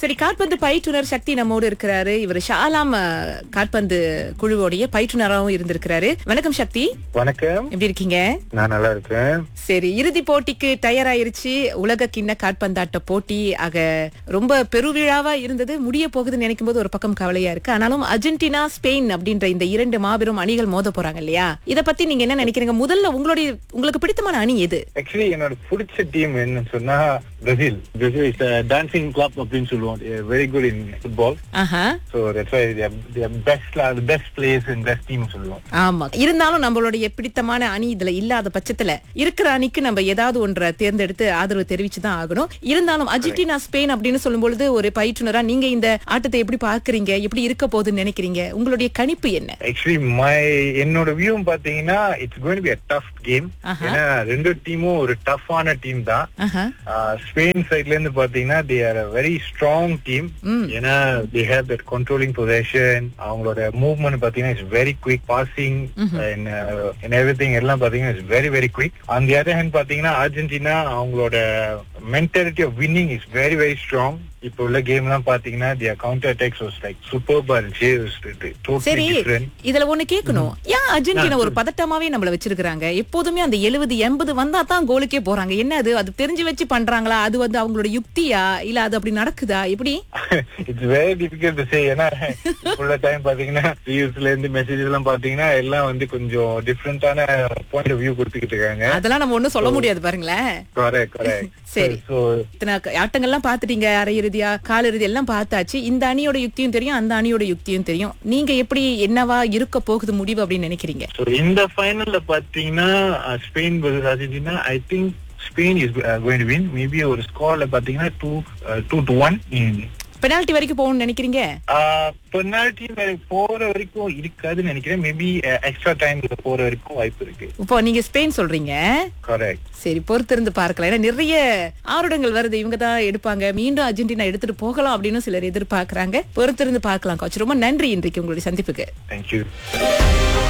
சரி காற்பந்து பயிற்றுனர் சக்தி நம்மோடு இருக்கிறாரு இவர் ஷாலாம் அஹ், காற்பந்து குழுவோடைய பயிற்றுனராகவும் இருந்திருக்கிறாரு வணக்கம் சக்தி வணக்கம் எப்படி இருக்கீங்க நான் நல்லா இருக்கேன் சரி இறுதி போட்டிக்கு தயாராயிருச்சு உலக கிண்ண காற்பந்தாட்ட போட்டி ஆக ரொம்ப பெருவிழாவா இருந்தது முடிய போகுதுன்னு நினைக்கும் போது ஒரு பக்கம் கவலையா இருக்கு ஆனாலும் அர்ஜென்டினா ஸ்பெயின் அப்படின்ற இந்த இரண்டு மாபெரும் அணிகள் மோத போறாங்க இல்லையா இத பத்தி நீங்க என்ன நினைக்கிறீங்க முதல்ல உங்களுடைய உங்களுக்கு பிடித்தமான அணி எது ஆக்சுவலி என்னோட பிடிச்ச டீம் என்னன்னு சொன்னா Brazil Brazil is dancing club அப்படின்னு சொல்லுவோம் வெரி குட் இன் ஃபுட்பால் ஆஹா so that's why best best players in best team சொல்லுவோம் ஆமா இருந்தாலும் நம்மளுடைய பிடித்தமான அணி இதுல இல்லாத பட்சத்துல இருக்கிற அணிக்கு நம்ம ஏதாவது ஒன்றை தேர்ந்தெடுத்து ஆதரவு தெரிவிச்சுதான் ஆகணும் இருந்தாலும் அர்ஜென்டினா ஸ்பெயின் அப்படின்னு சொல்லும்பொழுது ஒரு பயிற்றுனரா நீங்க இந்த ஆட்டத்தை எப்படி பார்க்கறீங்க எப்படி இருக்க போகுதுன்னு நினைக்கிறீங்க உங்களுடைய கணிப்பு என்ன ஆக்சுவலி மை என்னோட வியூ பாத்தீங்கன்னா it's going be a tough game ஆஹா. ஏன்னா ரெண்டு டீமும் ஒரு டஃப்பான டீம் தான் ஆஹா. ஸ்பெயின் சைட்ல இருந்து பாத்தீங்கன்னா they are very strong team hmm. ஏன்னா they have that controlling position அவங்களோட மூவ்மெண்ட் பாத்தீங்கன்னா it's very quick passing and everything எல்லாம் பாத்தீங்கன்னா இட்ஸ் வெரி வெரி குவிக் அந்த அதர் ஹேண்ட் பாத்தீங்கன்னா அர்ஜென்டினா அவங்களோட mentality of winning is very very strong இப்போ உள்ள கேம் எல்லாம் பாத்தீங்கன்னா their counter attacks was like சூப்பர்பா இருந்துச்சு சரி டோட்டலி டிஃபரெண்ட் இதுல ஒண்ணு கேட்கணும் ஏன் அர்ஜென்டினா ஒரு பதட்டமாவே நம்மள வச்சிருக்காங்க எப்போதுமே அந்த எழுபது எண்பது வந்தா தான் கோலுக்கே போறாங்க என்ன அது அது தெரிஞ்சு வச்சு பண்றாங்களா அது வந்து அவங்களோட யுக்தியா இல்ல அது அப்படி நடக்குதா எப்படி it's very difficult to say ஏன்னா உள்ள டைம் பாத்தீங்கன்னா ரீல்ஸ்ல இருந்து மெசேஜ் எல்லாம் பாத்தீங்கன்னா எல்லாம் வந்து கொஞ்சம் டிஃப்ரெண்டான பாயிண்ட் ஆஃப் வியூ கொடுத்துக்கிட்டு இருக்காங்க அதெல்லாம் நம்ம ஒண்ணும் சொல்ல முடியாது பாருங்களேன் கரெக்ட் கரெக்ட் சரி. சோ இத்தனை க- ஆட்டங்கள்லாம் பாத்துட்டீங்க அரை இறுதியா கால் இறுதி எல்லாம் பார்த்தாச்சு இந்த அணியோட யுக்தியும் தெரியும் அந்த அணியோட யுக்தியும் தெரியும் நீங்க எப்படி என்னவா இருக்க போகுது முடிவு அப்படின்னு நினைக்கிறீங்க சோ இந்த ஃபைனல்ல பாத்தீங்கன்னா Spain vs Argentina I think Spain is going to win maybe ஒரு ஸ்கோர்ல பாத்தீங்கன்னா two two to one penalty வரைக்கும் போகணும்னு நினைக்கிறீங்க பெனால்டி போற வரைக்கும் இருக்காதுன்னு நினைக்கிறேன் மேபி எக்ஸ்ட்ரா டைம்ல போற வரைக்கும் வாய்ப்பு இருக்கு இப்போ நீங்க ஸ்பெயின் சொல்றீங்க கரெக்ட் சரி பொறுத்திருந்து பார்க்கலாம் ஏன்னா நிறைய ஆருடங்கள் வருது இவங்க தான் எடுப்பாங்க மீண்டும் அர்ஜென்டினா எடுத்துட்டு போகலாம் அப்படின்னு சிலர் எதிர்பார்க்கறாங்க பொறுத்திருந்து பார்க்கலாம் கோச் ரொம்ப நன்றி இன்றைக்கு உங்களுடைய சந்திப்புக்கு தேங்க்யூ